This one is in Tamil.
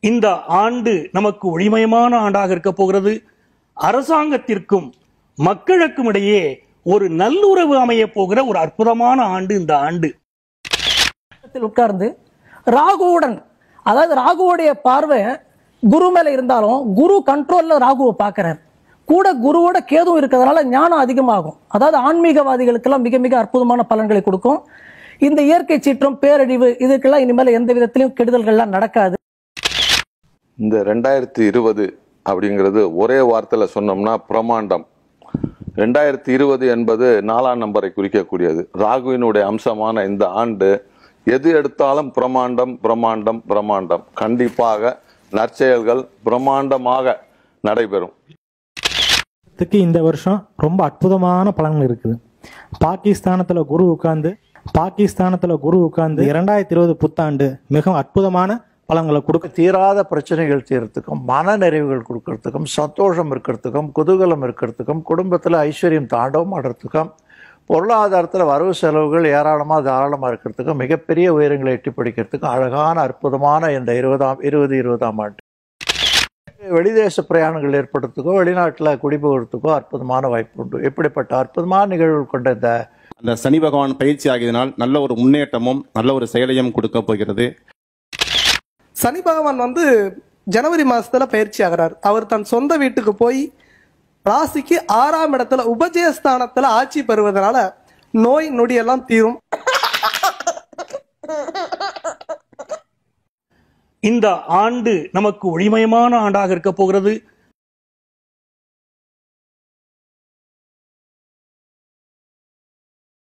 இந்த ஆண்டு நமக்கு ஒளிமயமான ஆண்டாக இருக்க போகிறது அரசாங்கத்திற்கும் மக்களுக்கும் இடையே ஒரு நல்லுறவு அமைய போகிற ஒரு அற்புதமான ஆண்டு இந்த ஆண்டு இடத்தில் உட்கார்ந்து ராகுவுடன் அதாவது ராகுவோடைய பார்வை குரு மேல இருந்தாலும் குரு கண்ட்ரோல்ல ராகுவை பார்க்கறார் கூட குருவோட கேதுவும் இருக்கிறதுனால ஞானம் அதிகமாகும் அதாவது ஆன்மீகவாதிகளுக்கெல்லாம் மிக மிக அற்புதமான பலன்களை கொடுக்கும் இந்த இயற்கை சீற்றம் பேரழிவு இதுக்கெல்லாம் இனிமேல் எந்த விதத்திலையும் கெடுதல்கள்லாம் நடக்காது இந்த ரெண்டாயிரத்தி இருபது அப்படிங்கிறது ஒரே வார்த்தையில சொன்னோம்னா பிரமாண்டம் ரெண்டாயிரத்தி இருபது என்பது நாலாம் நம்பரை குறிக்கக்கூடியது ராகுவினுடைய அம்சமான இந்த ஆண்டு எது எடுத்தாலும் பிரமாண்டம் பிரமாண்டம் பிரமாண்டம் கண்டிப்பாக நற்செயல்கள் பிரமாண்டமாக நடைபெறும் த்துக்கு இந்த வருஷம் ரொம்ப அற்புதமான பலன்கள் இருக்குது பாகிஸ்தானத்துல குரு உட்கார்ந்து பாகிஸ்தானத்துல குரு உட்கார்ந்து இரண்டாயிரத்தி இருபது புத்தாண்டு மிகவும் அற்புதமான பலன்களை கொடுக்க தீராத பிரச்சனைகள் தீர்றதுக்கும் மன நிறைவுகள் கொடுக்கறதுக்கும் சந்தோஷம் இருக்கிறதுக்கும் குதூகலம் இருக்கிறதுக்கும் குடும்பத்தில் ஐஸ்வர்யம் தாண்டவம் ஆடுறதுக்கும் பொருளாதாரத்தில் வரவு செலவுகள் ஏராளமாக தாராளமாக இருக்கிறதுக்கும் மிகப்பெரிய உயரங்களை எட்டி பிடிக்கிறதுக்கும் அழகான அற்புதமான இந்த இருபதாம் இருபது இருபதாம் ஆண்டு வெளிதேச பிரயாணங்கள் ஏற்படுறதுக்கோ வெளிநாட்டில் குடிபெயர்றதுக்கோ அற்புதமான வாய்ப்பு உண்டு இப்படிப்பட்ட அற்புதமான நிகழ்வுகள் கொண்ட இந்த அந்த சனி பகவான் பயிற்சி ஆகியதனால் நல்ல ஒரு முன்னேற்றமும் நல்ல ஒரு செயலையும் கொடுக்க போகிறது சனி பகவான் வந்து ஜனவரி மாசத்துல பயிற்சி ஆகிறார் அவர் தன் சொந்த வீட்டுக்கு போய் ராசிக்கு ஆறாம் இடத்துல உபஜயஸ்தானத்துல ஆட்சி பெறுவதனால நோய் நொடியெல்லாம் தீரும் இந்த ஆண்டு நமக்கு ஒளிமயமான ஆண்டாக இருக்க போகிறது